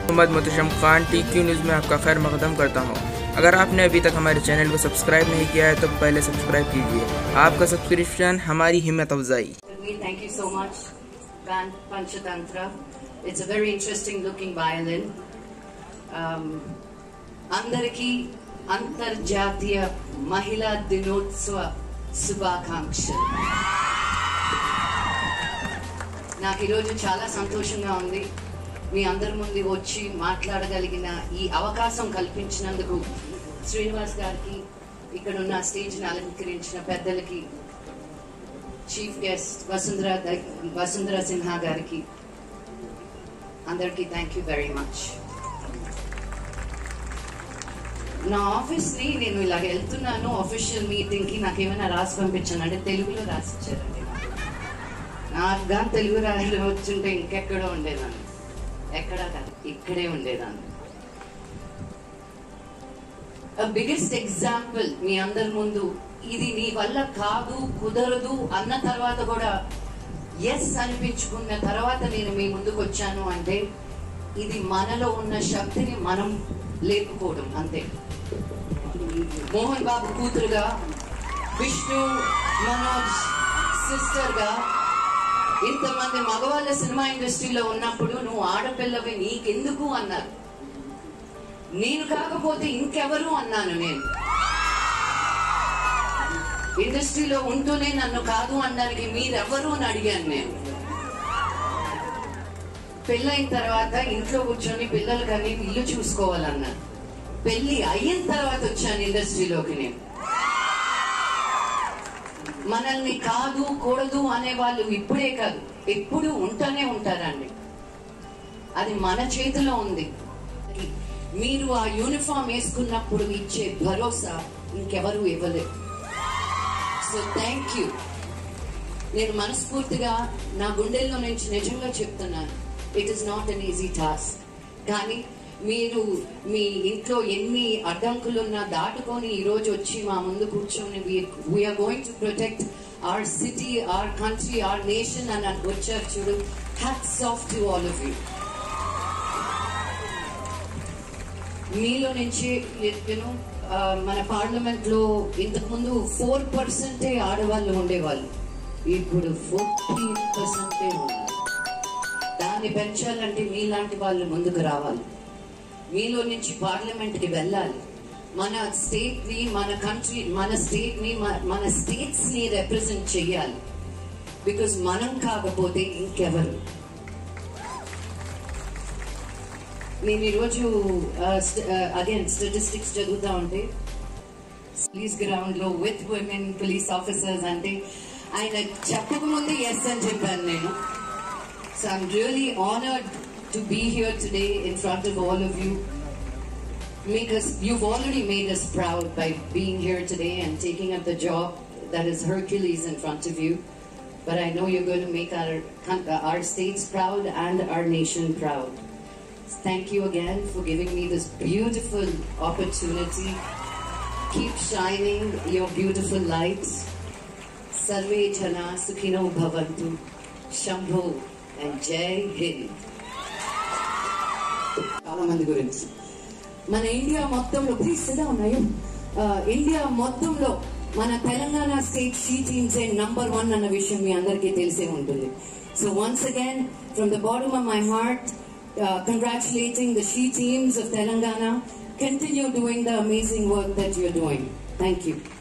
Mohammad Mutasham Khan T Q news में आपका खैर मकदम करता हूँ अगर आपने अभी तक हमारे चैनल को सब्सक्राइब नहीं किया है तो पहले सब्सक्राइब कीजिए आपका सब्सक्रिप्शन हमारी हिम्मत अफजाई Me, thank you so much, band Panchatantra. It's a very interesting looking violin. Um, అందరికీ అంతర్జాతీయ మహిళా దినోత్సవ శుభాకాంక్షలు నాకు ఈరోజు చాలా సంతోషంగా ఉంది మీ అందరి ముందు వచ్చి మాట్లాడగలిగిన ఈ అవకాశం కల్పించినందుకు శ్రీనివాస్ గారికి ఇక్కడ ఉన్న స్టేజ్ని అలంకరించిన పెద్దలకి చీఫ్ గెస్ట్ వసుంధర ద- వసుంధర సిన్హా గారికి అందరికీ థ్యాంక్ యూ వెరీ మచ్ నా ఆఫీస్ ని నేను ఇలా వెళ్తున్నాను అఫీషియల్ మీటింగ్ కి నాకు ఏమైనా రాసి పంపించాను అంటే తెలుగులో రాసి ఇచ్చారండి నాకు. నాకు కానీ తెలుగు రాయడం వచ్చుంటే ఇంకెక్కడో ఉండేదాన్ని ఎక్కడా కాదు ఇక్కడే ఉండేదాన్ని బిగ్గెస్ట్ ఎగ్జాంపుల్ మీ అందరి ముందు ఇది నీ వల్ల కాదు కుదరదు అన్న తర్వాత కూడా ఎస్ అనిపించుకున్న తర్వాత నేను మీ ముందుకు వచ్చాను అంటే ఇది మనలో ఉన్న శక్తిని మనం లేపుకోవడం అంతే మోహన్ బాబు కూతురుగా విష్ణు మనోజ్ సిస్టర్ గా ఇంతమంది మగవాళ్ళ సినిమా ఇండస్ట్రీలో ఉన్నప్పుడు నువ్వు ఆడపిల్లవి నీకెందుకు అన్నారు నేను కాకపోతే ఇంకెవరు అన్నాను నేను ఇండస్ట్రీలో ఉంటూనే నన్ను కాదు అనడానికి మీరెవరు అని అడిగాను నేను పెళ్ళైన తర్వాత ఇంట్లో కూర్చొని పిల్లలు కానీ ఇల్లు చూసుకోవాలన్నాను పెళ్లి అయిన తర్వాత వచ్చాను ఇండస్ట్రీలోకి నేను మనల్ని కాదు కూడదు అనే వాళ్ళు ఇప్పుడే కాదు ఎప్పుడు ఉంటూనే ఉంటారండి అది మన చేతిలో ఉంది మీరు ఆ యూనిఫామ్ వేసుకున్నప్పుడు ఇచ్చే భరోసా ఇంకెవరు ఇవ్వలేరు సో థ్యాంక్ యూ నేను మనస్ఫూర్తిగా నా గుండెల్లో నుంచి నిజంగా చెప్తున్నాను it is not an easy task కానీ మీరు మీ ఇంట్లో ఎన్ని అడ్డంకులున్నా దాటుకొని ఈ రోజు వచ్చి మా ముందు కూర్చొని we're going to protect our city our country our nation అని వచ్చారు చూడు hats off to all of you మీలో నుంచి యూనో మన పార్లమెంట్ లో ఇంతకు ముందు ఫోర్ పర్సెంటే ఆడవాళ్ళు ఉండేవాళ్ళు ఇప్పుడు ఫోర్టీ పర్సెంటే ఉన్నారు దాన్ని పెంచాలంటే మీలాంటి వాళ్ళు ముందుకు రావాలి మీలో నుంచి పార్లమెంట్ కి వెళ్ళాలి మన స్టేట్ ని మన కంట్రీ మన స్టేట్ ని మ- మన స్టేట్స్ ని రిప్రజెంట్ చేయాలి బికాస్ మనం కాకపోతే ఇంకెవరు నేను ఈరోజు అగైన్ స్టాటిస్టిక్స్ చదువుతా ఉంటే పోలీస్ గ్రౌండ్ లో విత్ ఉమెన్ పోలీస్ ఆఫీసర్స్ అంటే ఆయన చెప్పకముందే ఎస్ అని చెప్పాను నేను so I'm really honoured to be here today in front of all of you make us you've already made us proud by being here today and taking up the job that is hercules in front of you but i know you're going to make our coun- uh, our states proud and our nation proud thank you again for giving me this beautiful opportunity keep shining your beautiful lights sarve jana sukhino bhavantu shambho and jai hind చాలా మంది గురించి మన India మొత్తంలో please సిద్ధా ఉన్నాయో India మొత్తంలో మన Telangana state she teams number one అన్న విషయం మీ అందరికీ తెలిసే ఉంటుంది so once again from the bottom of my heart congratulating the she teams of Telangana continue doing the amazing work that you're doing thank you